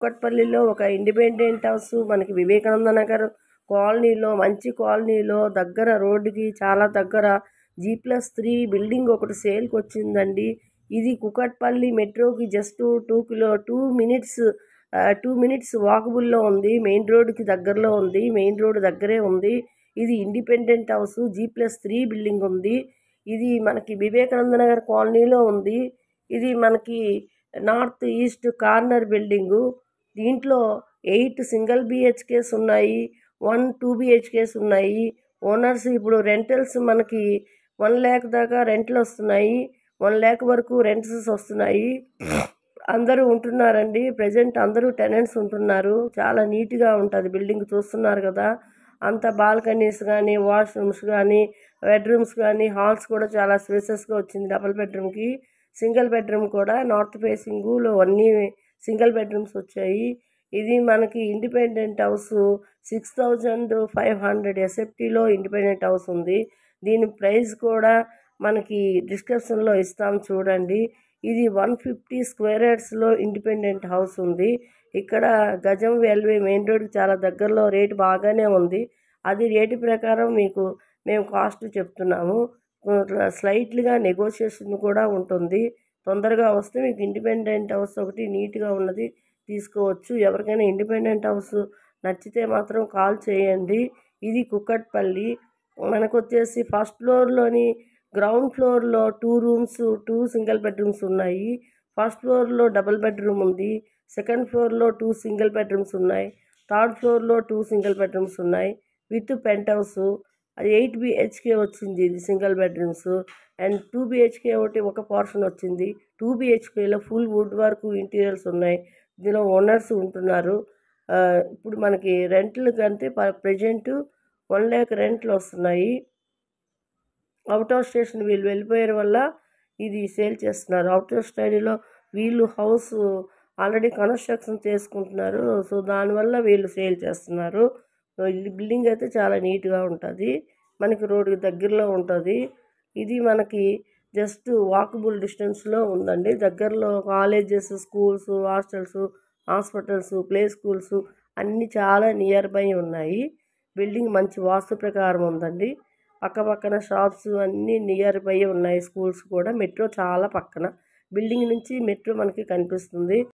కుక్కట్పల్లిలో ఒక independent house మనకి వివేకానంద నగర్ కాలనీలో మంచి కాలనీలో దగ్గర రోడ్డుకి చాలా దగ్గర జీ ప్లస్ త్రీ బిల్డింగ్ ఒకటి సేల్కి వచ్చిందండి ఇది కుకట్పల్లి మెట్రోకి just two kilo two minutes two minutes వాకబుల్లో ఉంది మెయిన్ రోడ్డుకి దగ్గరలో ఉంది మెయిన్ రోడ్ దగ్గరే ఉంది ఇది independent house G plus three building ఉంది ఇది మనకి వివేకానంద నగర్ కాలనీలో ఉంది ఇది మనకి నార్త్ ఈస్ట్ కార్నర్ బిల్డింగు దీంట్లో ఎయిట్ సింగిల్ బిహెచ్కేస్ ఉన్నాయి వన్ టూ బిహెచ్కేస్ ఉన్నాయి ఓనర్స్ ఇప్పుడు రెంటల్స్ మనకి వన్ ల్యాక్ దాకా రెంట్లు వస్తున్నాయి వన్ ల్యాక్ వరకు రెంట్స్ వస్తున్నాయి అందరూ ఉంటున్నారండి ప్రజెంట్ అందరూ టెనెంట్స్ ఉంటున్నారు చాలా నీట్గా ఉంటుంది బిల్డింగ్ చూస్తున్నారు కదా అంత బాల్కనీస్ కానీ వాష్రూమ్స్ కానీ బెడ్రూమ్స్ కానీ హాల్స్ కూడా చాలా స్పేసెస్గా వచ్చింది డబుల్ బెడ్రూమ్కి సింగిల్ బెడ్రూమ్ కూడా నార్త్ ఫేసింగ్లో అన్నీ సింగిల్ బెడ్రూమ్స్ వచ్చాయి ఇది మనకి independent house six thousand five hundred ఎస్ఎఫ్టీలో ఇండిపెండెంట్ హౌస్ ఉంది దీని ప్రైస్ కూడా మనకి డిస్క్రిప్షన్లో ఇస్తాం చూడండి ఇది వన్ ఫిఫ్టీ స్క్వేర్ యార్డ్స్లో ఇండిపెండెంట్ హౌస్ ఉంది ఇక్కడ గజం రైల్వే మెయిన్ రోడ్కి చాలా దగ్గరలో రేటు బాగానే ఉంది అది రేటు ప్రకారం మీకు మేము కాస్ట్ చెప్తున్నాము స్లైట్లీగా నెగోషియేషన్ కూడా ఉంటుంది తొందరగా వస్తే మీకు ఇండిపెండెంట్ హౌస్ ఒకటి నీట్గా ఉన్నది తీసుకోవచ్చు ఎవరికైనా ఇండిపెండెంట్ హౌస్ నచ్చితే మాత్రం కాల్ చేయండి ఇది కుక్కట్పల్లి మనకు వచ్చేసి ఫస్ట్ ఫ్లోర్లోని గ్రౌండ్ ఫ్లోర్లో two rooms two single bedrooms ఉన్నాయి ఫస్ట్ ఫ్లోర్లో డబుల్ బెడ్రూమ్ ఉంది సెకండ్ ఫ్లోర్లో టూ సింగిల్ బెడ్రూమ్స్ ఉన్నాయి థర్డ్ ఫ్లోర్లో టూ సింగిల్ బెడ్రూమ్స్ ఉన్నాయి విత్ పెంట్ హౌస్ అది ఎయిట్ బిహెచ్కే వచ్చింది ఇది single bedrooms and two BHK ఒకటి ఒక పోర్షన్ వచ్చింది టూ బిహెచ్కేలో ఫుల్ వుడ్ వర్క్ ఇంటీరియర్స్ ఉన్నాయి ఇందులో ఓనర్స్ ఉంటున్నారు ఇప్పుడు మనకి రెంట్లు కంటే ప్రజెంట్ వన్ ల్యాక్ రెంట్లు వస్తున్నాయి అవుట్ ఆఫ్ స్టేషన్ వీళ్ళు వెళ్ళిపోయే వల్ల ఇది సేల్ చేస్తున్నారు అవుట్ ఆఫ్ స్టడీలో వీళ్ళు హౌస్ ఆల్రెడీ కన్స్ట్రక్షన్ చేసుకుంటున్నారు సో దానివల్ల వీళ్ళు సేల్ చేస్తున్నారు ఈ బిల్డింగ్ అయితే చాలా నీట్గా ఉంటుంది మనకి రోడ్డుకి దగ్గరలో ఉంటుంది ఇది మనకి జస్ట్ వాకబుల్ డిస్టెన్స్లో ఉందండి దగ్గరలో colleges schools hostels hospitals play schools అన్నీ చాలా నియర్ బై ఉన్నాయి బిల్డింగ్ మంచి వాస్తు ప్రకారం ఉందండి పక్క పక్కన షాప్స్ అన్నీ నియర్ బై ఉన్నాయి స్కూల్స్ కూడా మెట్రో చాలా పక్కన బిల్డింగ్ నుంచి మెట్రో మనకి కనిపిస్తుంది